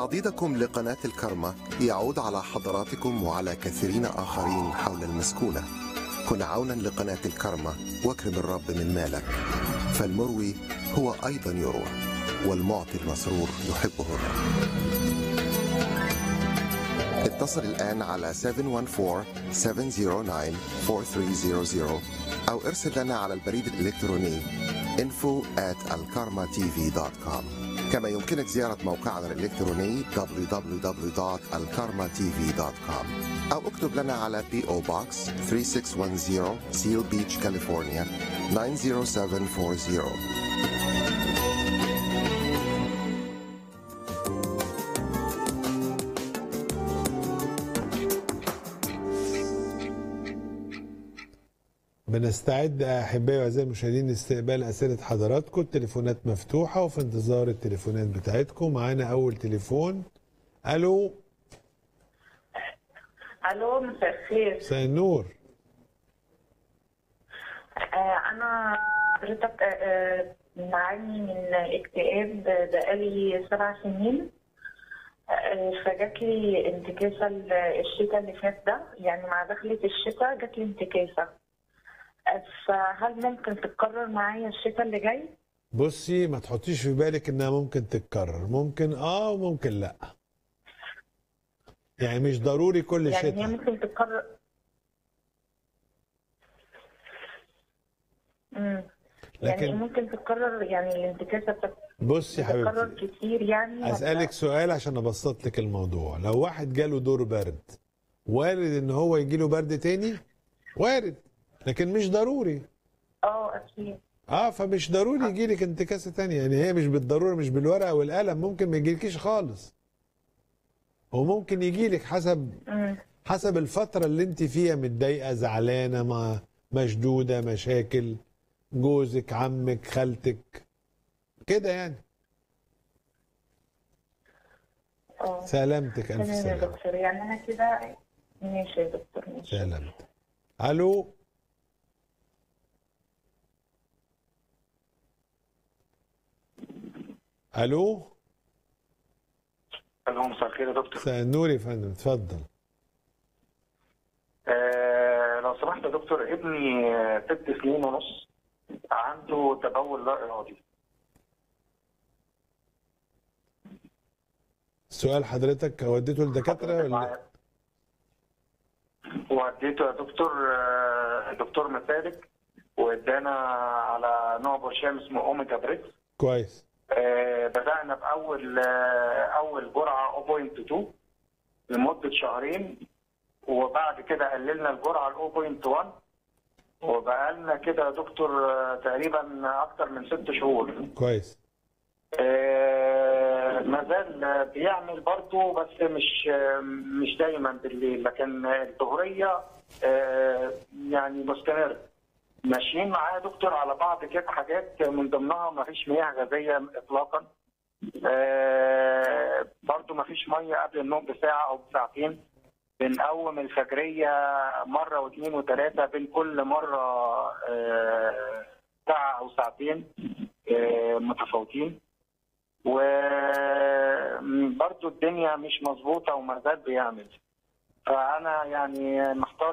تعضيدكم لقناة الكرمة يعود على حضراتكم وعلى كثيرين آخرين حول المسكونة كن عونا لقناة الكرمة واكرم الرب من مالك فالمروي هو أيضا يروى والمعطي المسرور يحبه الرب اتصل الآن على 714-709-4300 أو ارسل لنا على البريد الإلكتروني info at alkarmatv.com كما يمكنك زيارة موقعنا الإلكتروني www.alkarmatv.com أو اكتب لنا على P.O. Box 3610 Seal Beach, California 90740 بنستعد احبائي واعزائي المشاهدين لاستقبال اسئله حضراتكم التليفونات مفتوحه وفي انتظار التليفونات بتاعتكم معانا اول تليفون الو الو مساء الخير مساء النور آه انا حضرتك آه، آه، بعاني من اكتئاب بقالي سبع سنين آه، فجات لي انتكاسه ال- الشتاء اللي فات ده يعني مع دخلة الشتاء جات لي انتكاسه آه، فهل ممكن تتكرر معايا الشتاء اللي جاي؟ بصي ما تحطيش في بالك انها ممكن تتكرر ممكن اه وممكن لا يعني مش ضروري كل يعني هي شتاء ممكن تتكرر مم. يعني لكن ممكن تتكرر يعني الانتكاسه بتت- بصي يا بتتكرر حبيبتي كتير يعني ولا- اسالك سؤال عشان ابسط لك الموضوع لو واحد جاله دور برد وارد ان هو يجيله برد تاني وارد لكن مش ضروري اه اكيد اه فمش ضروري يجيلك انتكاسه تانية يعني هي مش بالضروره مش بالورقه والقلم ممكن ما يجيلكيش خالص وممكن يجيلك حسب مم. حسب الفتره اللي انت فيها متضايقه زعلانه ما مشدوده مشاكل جوزك عمك خالتك كده يعني اه سلامتك الف تمام يا سلامه دكتور يعني انا كده ماشي يا دكتور ماشي سلامتك الو الو الو مساء الخير يا دكتور مساء النور يا فندم اتفضل آه لو سمحت يا دكتور ابني آه، ست سنين ونص عنده تبول لا ارادي سؤال حضرتك وديته للدكاتره ولا معايا. وديته يا دكتور آه، دكتور مسالك وادانا على نوع برشام اسمه اوميجا بريكس كويس آه، بدأنا بأول آه، أول جرعة 0.2 لمدة شهرين وبعد كده قللنا الجرعة ل 0.1 وبقى لنا كده يا دكتور آه، تقريبا أكتر من ست شهور كويس آه، ما زال آه، بيعمل برضه بس مش آه، مش دايما بالليل لكن الظهرية آه، يعني مستمر ماشيين معاه يا دكتور على بعض كده حاجات من ضمنها ما فيش مياه غازية إطلاقا آه، برضه ما فيش مية قبل النوم بساعة أو بساعتين بنقوم الفجرية مرة واثنين وثلاثة بين كل مرة آه، ساعة أو ساعتين آه، متفاوتين وبرضه الدنيا مش مظبوطة وما زال بيعمل فأنا يعني محتار